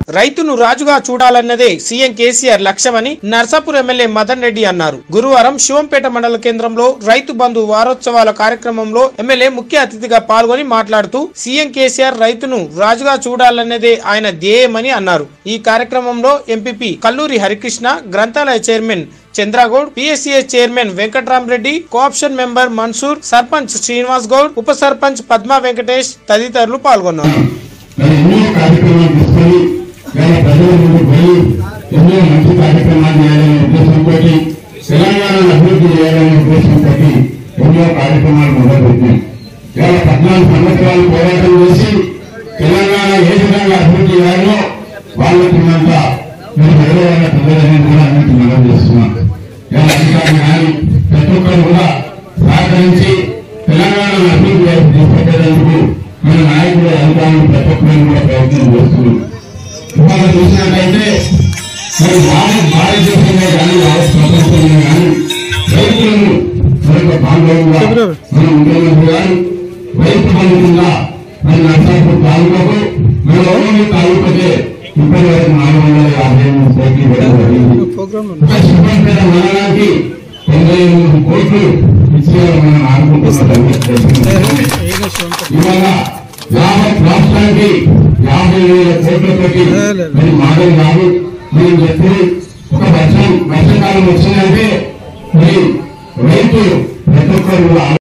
రైతును రాజుగా చూడాలన్నదే సీఎం కేసీఆర్ లక్ష్యమని నర్సాపూర్ ఎమ్మెల్యే మదన్ రెడ్డి అన్నారు గురువారం శివంపేట మండల కేంద్రంలో రైతు బంధు వారోత్సవాల కార్యక్రమంలో ఎమ్మెల్యే ముఖ్య అతిథిగా పాల్గొని మాట్లాడుతూ సీఎం కేసీఆర్ రైతును రాజుగా చూడాలన్నదే ఆయన ధ్యేయమని అన్నారు ఈ కార్యక్రమంలో ఎంపీపీ కల్లూరి హరికృష్ణ గ్రంథాలయ chairman Chandragoud PSCS chairman Venkatramareddy co-option member Mansoor sarpanch Srinivas Goud ఉప సర్పంచ్ పద్మా వెంకటేష్ తదితరులు పాల్గొన్నారు మరి ఎన్నో కార్యక్రమాలు తీసుకొని వేల ప్రజల ముందు పోయి ఎన్నో మంచి కార్యక్రమాలు చేయాలనే ఉద్దేశంతో తెలంగాణను అభివృద్ధి చేయాలనే ఉద్దేశంతో ఎన్నో కార్యక్రమాలు మొదలుపెట్టినాం ఇవాళ పద్నాలుగు సంవత్సరాలు పోరాటం చేసి తెలంగాణ ఏ విధంగా అభివృద్ధి చేయాలో వాళ్ళకున్నంత మీరు పేదవాళ్ళ ప్రజలని కూడా అన్నింటి మనం చేస్తున్నాం ఇవాళ అధికారులు కానీ ప్రతి ఒక్కరు కూడా సహకరించి తెలంగాణను అభివృద్ధి వైపు తీసుకెళ్లేందుకు మన నాయకులు అధికారులు ప్రతి ఒక్కరు కూడా ప్రయత్నం చేస్తున్నారు ఇవాళ చూసినట్లయితే మరి భారత భారతదేశంలో కానీ భారత ప్రపంచంలో కానీ రైతులను మరొక బాంధవులుగా మనం ఉండేందుకు కానీ రైతు బంధువుగా మరి నర్సాపూర్ తాలూకాకు మన ఓన్లీ తాలూకాకే ఇప్పటి వరకు నాలుగు వందల యాభై ఎనిమిది కోట్లు ఇవ్వడం జరిగింది ఒక శుభ్రంపేట మండలానికి తొంభై ఎనిమిది కోట్లు ఇచ్చేయాలని మనం అనుకుంటున్నాం ఇవాళ యావత్ రాష్ట్రానికి యాభై వేల కోట్లతోటి మరి మాటలు కాదు మనం చెప్పి ఒక వర్షం వర్షాకాలం వచ్చిందంటే మరి రైతు ప్రతి ఒక్కరు కూడా